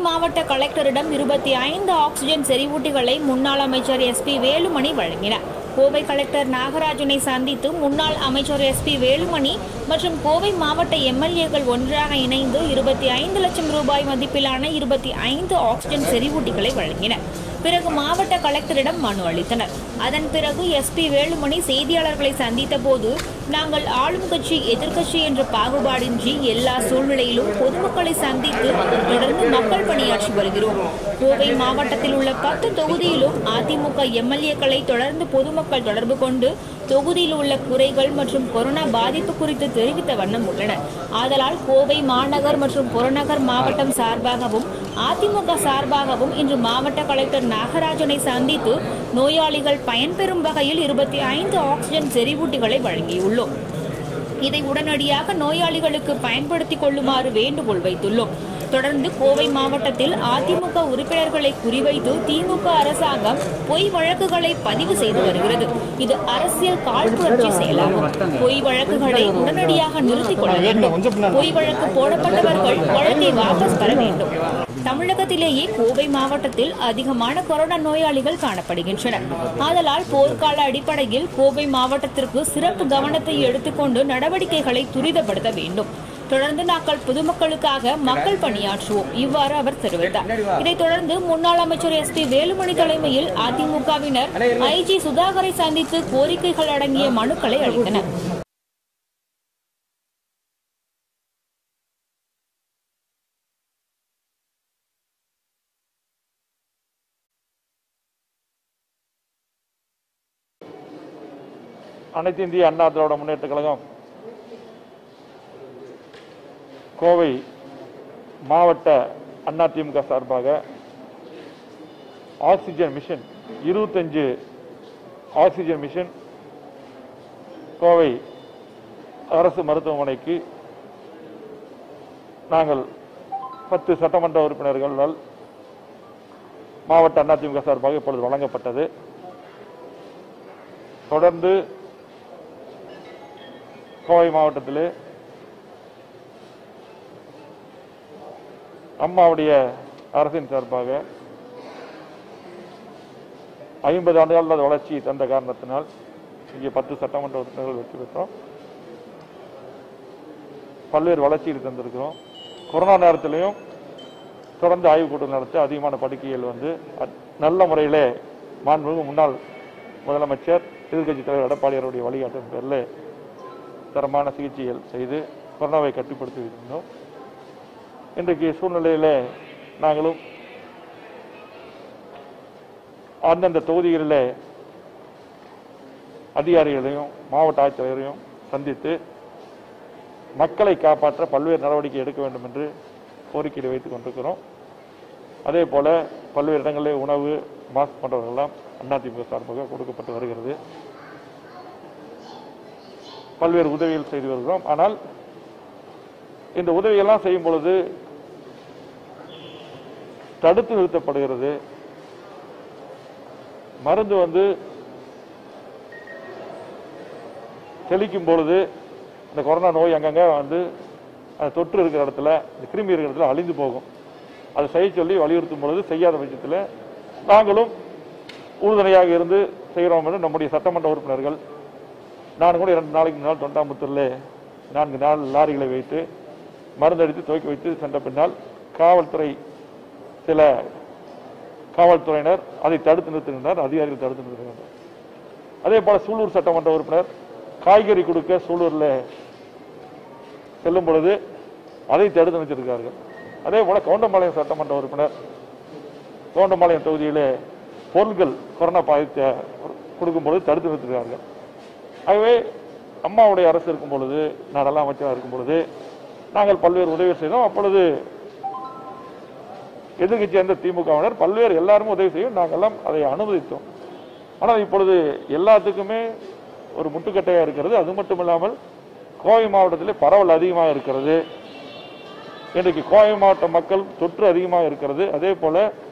மாவட்ட கலெக்டரிடம் இருபத்தி ஐந்து ஆக்சிஜன் செறிவூட்டிகளை முன்னாள் அமைச்சர் எஸ் பி வேலுமணி வழங்கினார் கோவை கலெக்டர் நாகராஜனை சந்தித்து முன்னாள் அமைச்சர் எஸ் பி வேலுமணி மற்றும் கோவை மாவட்ட எம்எல்ஏக்கள் ஒன்றாக இணைந்து இருபத்தி ஐந்து லட்சம் ரூபாய் மதிப்பிலான இருபத்தி ஐந்து ஆக்சிஜன் செறிவூட்டிகளை வழங்கினர் பிறகு மாவட்ட கலெக்டரிடம் மனு அளித்தனர் அதன் பிறகு எஸ்பி வேலுமணி செய்தியாளர்களை சந்தித்த போது நாங்கள் ஆளும் கட்சி எதிர்க்கட்சி என்ற பாகுபாடின்றி எல்லா சூழ்நிலையிலும் பொதுமக்களை சந்தித்து தொடர்ந்து மக்கள் பணியாற்றி வருகிறோம் கோவை மாவட்டத்தில் உள்ள பத்து தொகுதியிலும் அதிமுக எம்எல்ஏக்களை தொடர்ந்து பொதுமக்கள் தொடர்பு கொண்டு தொகுதியில் உள்ள குறைகள் மற்றும் கொரோனா பாதிப்பு குறித்து தெரிவித்த வண்ணம் உள்ளனர் ஆதலால் கோவை மாநகர் மற்றும் புறநகர் மாவட்டம் சார்பாகவும் அதிமுக சார்பாகவும் இன்று மாவட்ட கலெக்டர் நாகராஜனை சந்தித்து நோயாளிகள் பயன்பெறும் வகையில் இருபத்தி ஐந்து ஆக்சிஜன் செறிவூட்டிகளை வழங்கியுள்ளோம் இதை உடனடியாக நோயாளிகளுக்கு பயன்படுத்திக் கொள்ளுமாறு வேண்டுகோள் வைத்துள்ளோம் தொடர்ந்து கோவை மாவட்டத்தில் அதிமுக உறுப்பினர்களை குறிவைத்து திமுக அரசாங்கம் பொய் வழக்குகளை பதிவு செய்து வருகிறது இது அரசியல் காழ்ப்புணர்ச்சி செயலாகும் பொய் வழக்குகளை உடனடியாக நிறுத்திக் கொள்ள வேண்டும் பொய் வழக்கு போடப்பட்டவர்கள் வழக்கை வாபஸ் பெற வேண்டும் தமிழகத்திலேயே கோவை மாவட்டத்தில் அதிகமான கொரோனா நோயாளிகள் காணப்படுகின்றனர் ஆதலால் போர்க்கால அடிப்படையில் கோவை மாவட்டத்திற்கு சிறப்பு கவனத்தை எடுத்துக்கொண்டு நடவடிக்கைகளை துரிதப்படுத்த வேண்டும் தொடர்ந்து நாங்கள் பொதுமக்களுக்காக மக்கள் பணியாற்றுவோம் இவ்வாறு அவர் தெரிவித்தார் இதைத் தொடர்ந்து முன்னாள் அமைச்சர் எஸ் பி வேலுமணி தலைமையில் அதிமுகவினர் ஐஜி சுதாகரை சந்தித்து கோரிக்கைகள் அடங்கிய மனுக்களை அளித்தனர் அனைத்து இந்திய அண்ணா திராவிட முன்னேற்ற கழகம் கோவை மாவட்ட அதிமுக சார்பாக ஆக்சிஜன் மிஷன் இருபத்தஞ்சு ஆக்சிஜன் மிஷன் கோவை அரசு மருத்துவமனைக்கு நாங்கள் பத்து சட்டமன்ற உறுப்பினர்களால் மாவட்ட அதிமுக சார்பாக இப்பொழுது வழங்கப்பட்டது தொடர்ந்து கோவை மாவட்டத்திலே அம்மாவுடைய அரசின் சார்பாக ஐம்பது ஆண்டுகால வளர்ச்சி தந்த காரணத்தினால் இங்கே பத்து சட்டமன்ற உறுப்பினர்கள் வெற்றி பெற்றோம் பல்வேறு வளர்ச்சிகள் தந்திருக்கிறோம் கொரோனா நேரத்திலையும் தொடர்ந்து ஆய்வுக் கூட்டம் நடத்தி அதிகமான படுக்கைகள் வந்து அ- நல்ல முறையிலே மாண்புமிகு முன்னாள் முதலமைச்சர் எதிர்க்கட்சி தலைவர் எடப்பாடியாருடைய வழிகாட்டும் பேரில் தரமான சிகிச்சைகள் செய்து கொரோனாவை கட்டுப்படுத்தி இருந்தோம் இன்றைக்கு சூழ்நிலையிலே நாங்களும் அந்தந்த தொகுதிகளில் அதிகாரிகளையும் மாவட்ட ஆட்சித்தலைவரையும் சந்தித்து மக்களை காப்பாற்ற பல்வேறு நடவடிக்கை எடுக்க வேண்டும் என்று கோரிக்கையை வைத்துக் கொண்டிருக்கிறோம் அதே போல பல்வேறு இடங்களில் உணவு மாஸ்க் போன்றவர்களெல்லாம் அதிமுக சார்பாக கொடுக்கப்பட்டு வருகிறது பல்வேறு உதவிகள் செய்து வருகிறோம் ஆனால் இந்த உதவியெல்லாம் செய்யும் பொழுது தடுத்து நிறுத்தப்படுகிறது மருந்து வந்து தெளிக்கும் பொழுது இந்த கொரோனா நோய் அங்கங்க வந்து அந்த தொற்று இருக்கிற இடத்துல இந்த கிருமி இருக்கிற இடத்துல அழிந்து போகும் அதை செய்ய சொல்லி வலியுறுத்தும் பொழுது செய்யாத பட்சத்தில் நாங்களும் உறுதுணையாக இருந்து செய்கிறோம் என்று நம்முடைய சட்டமன்ற உறுப்பினர்கள் நான் கூட இரண்டு நாளைக்கு முன்னால் தொண்டாமுத்தூரில் நான்கு நாள் லாரிகளை வைத்து மருந்தடித்து துவக்கி வைத்து சென்ற பின்னால் காவல்துறை சில காவல்துறையினர் அதை தடுத்து நிறுத்துகின்றனர் அதிகாரிகள் தடுத்து நிறுத்துகின்றனர் அதே போல சூலூர் சட்டமன்ற உறுப்பினர் காய்கறி கொடுக்க சூலூரில் செல்லும் பொழுது அதை தடுத்து நிறுத்தியிருக்கிறார்கள் அதே போல கவுண்டம்பாளையம் சட்டமன்ற உறுப்பினர் கவுண்டம்பாளையம் தொகுதியிலே பொருட்கள் கொரோனா பாதித்த கொடுக்கும் பொழுது தடுத்து நிறுத்துகிறார்கள் ஆகவே அம்மாவுடைய அரசு இருக்கும் பொழுது நாடெல்லாம் அமைச்சராக இருக்கும் பொழுது நாங்கள் பல்வேறு உதவி செய்தோம் அப்பொழுது எதிர்க்கட்சி சேர்ந்த திமுகவினர் பல்வேறு எல்லாருமே உதவி செய்யும் நாங்கெல்லாம் அதை அனுமதித்தோம் ஆனால் இப்பொழுது எல்லாத்துக்குமே ஒரு முட்டுக்கட்டையாக இருக்கிறது அது மட்டும் இல்லாமல் கோவை மாவட்டத்தில் பரவல் அதிகமாக இருக்கிறது இன்றைக்கு கோவை மாவட்ட மக்கள் தொற்று அதிகமாக இருக்கிறது அதே போல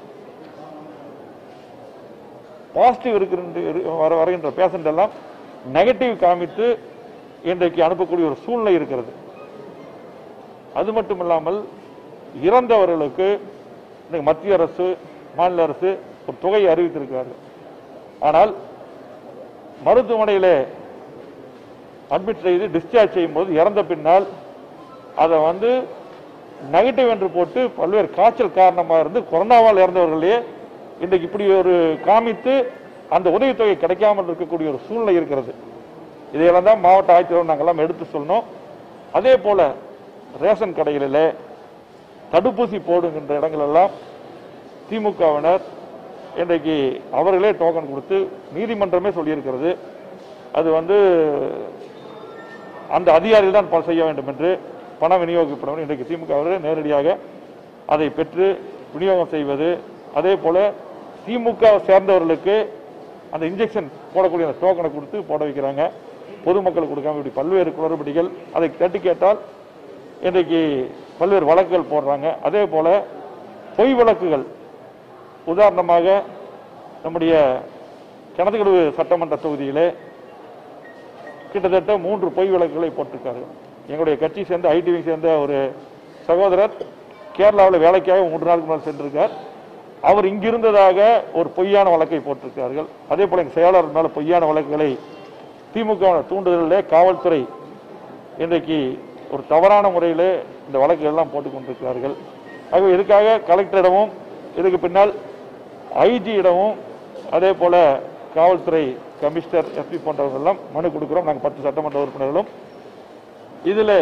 பாசிட்டிவ் இருக்கின்ற வர வருகின்ற பேஷண்ட் எல்லாம் நெகட்டிவ் காமித்து இன்றைக்கு அனுப்பக்கூடிய ஒரு சூழ்நிலை இருக்கிறது அது மட்டும் இல்லாமல் இறந்தவர்களுக்கு இன்னைக்கு மத்திய அரசு மாநில அரசு ஒரு தொகையை அறிவித்திருக்கிறார்கள் ஆனால் மருத்துவமனையிலே அட்மிட் செய்து டிஸ்சார்ஜ் செய்யும்போது இறந்த பின்னால் அதை வந்து நெகட்டிவ் என்று போட்டு பல்வேறு காய்ச்சல் காரணமாக இருந்து கொரோனாவால் இறந்தவர்களே இன்றைக்கு இப்படி ஒரு காமித்து அந்த உதவித்தொகை கிடைக்காமல் இருக்கக்கூடிய ஒரு சூழ்நிலை இருக்கிறது இதையெல்லாம் தான் மாவட்ட ஆட்சியர் நாங்கெல்லாம் எடுத்து சொன்னோம் அதே போல ரேஷன் கடைகளிலே தடுப்பூசி போடுகின்ற இடங்களெல்லாம் திமுகவினர் இன்றைக்கு அவர்களே டோக்கன் கொடுத்து நீதிமன்றமே சொல்லியிருக்கிறது அது வந்து அந்த அதிகாரிகள் தான் ப- செய்ய வேண்டும் என்று பணம் விநியோகிக்கப்பட வேண்டும் இன்றைக்கு திமுக அவர்களே நேரடியாக அதை பெற்று விநியோகம் செய்வது அதே போல திமுக வை சேர்ந்தவர்களுக்கு அந்த இன்ஜெக்ஷன் போடக்கூடிய அந்த டோக்கனை கொடுத்து போட வைக்கிறாங்க பொதுமக்களுக்கு கொடுக்காம இப்படி பல்வேறு குளறுபடிகள் அதை தட்டி கேட்டால் இன்றைக்கு பல்வேறு வழக்குகள் போடுறாங்க அதே போல பொய் வழக்குகள் உதாரணமாக நம்முடைய கிணத்துக்கடவு சட்டமன்ற தொகுதியிலே கிட்டத்தட்ட மூன்று பொய் வழக்குகளை போட்டிருக்கார்கள் எங்களுடைய கட்சி சேர்ந்த ஐடிவி சேர்ந்த ஒரு சகோதரர் கேரளாவில் வேலைக்காக மூன்று நாளுக்கு முன்னால் சென்றிருக்கார் அவர் இங்கிருந்ததாக ஒரு பொய்யான வழக்கை போட்டிருக்கிறார்கள் அதே போல எங்கள் செயலாளர் மேல பொய்யான வழக்குகளை திமுக தூண்டுதலிலே காவல்துறை இன்றைக்கு ஒரு தவறான முறையிலே இந்த வழக்குகள் எல்லாம் போட்டுக் கொண்டிருக்கிறார்கள் ஆகவே இதுக்காக கலெக்டரிடமும் இதுக்கு பின்னால் ஐஜியிடமும் அதே போல காவல்துறை கமிஷனர் எஸ்பி போன்றவர்கள் எல்லாம் மனு கொடுக்கிறோம் நாங்கள் பத்து சட்டமன்ற உறுப்பினர்களும் இதில்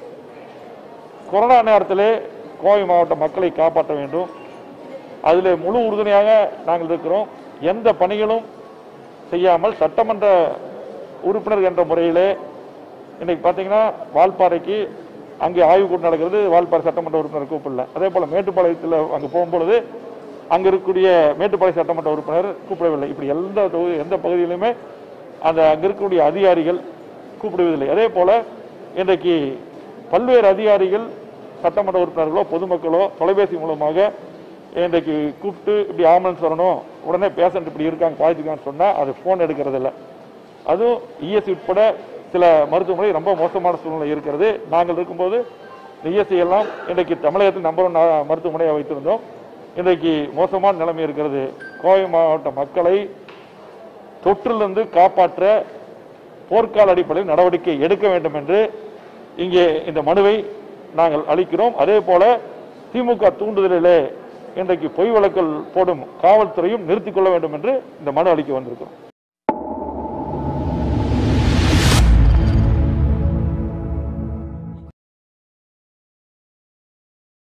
கொரோனா நேரத்திலே கோவை மாவட்ட மக்களை காப்பாற்ற வேண்டும் அதில் முழு உறுதுணையாக நாங்கள் இருக்கிறோம் எந்த பணிகளும் செய்யாமல் சட்டமன்ற உறுப்பினர் என்ற முறையிலே இன்னைக்கு பார்த்தீங்கன்னா வால்பாறைக்கு அங்கே ஆய்வு கூட்டம் நடக்கிறது வால்பாறை சட்டமன்ற உறுப்பினர் கூப்பிடல அதே போல மேட்டுப்பாளையத்தில் அங்கே போகும்பொழுது அங்கே இருக்கக்கூடிய மேட்டுப்பாளையம் சட்டமன்ற உறுப்பினர் கூப்பிடவில்லை இப்படி எந்த தொகுதி எந்த பகுதியிலுமே அந்த அங்கே இருக்கக்கூடிய அதிகாரிகள் கூப்பிடுவதில்லை அதே போல இன்றைக்கு பல்வேறு அதிகாரிகள் சட்டமன்ற உறுப்பினர்களோ பொதுமக்களோ தொலைபேசி மூலமாக இன்றைக்கு கூப்பிட்டு இப்படி ஆம்புலன்ஸ் வரணும் உடனே பேஷண்ட் இப்படி இருக்காங்க பாதிச்சுக்கான்னு சொன்னால் அது ஃபோன் எடுக்கிறதில்ல அதுவும் இஎஸ்சி உட்பட சில மருத்துவமனை ரொம்ப மோசமான சூழ்நிலை இருக்கிறது நாங்கள் இருக்கும்போது இஎஸ்சி எல்லாம் இன்றைக்கு தமிழகத்தில் நம்பர் ஒன் மருத்துவமனையாக வைத்திருந்தோம் இன்றைக்கு மோசமான நிலைமை இருக்கிறது கோவை மாவட்ட மக்களை தொற்றிலிருந்து காப்பாற்ற போர்க்கால அடிப்படையில் நடவடிக்கை எடுக்க வேண்டும் என்று இங்கே இந்த மனுவை நாங்கள் அளிக்கிறோம் அதே போல திமுக தூண்டுதலிலே இன்றைக்கு பொய் வழக்கல் போடும் காவல்துறையும் நிறுத்திக் கொள்ள வேண்டும் என்று இந்த மனு அளிக்க வந்திருக்கிறோம்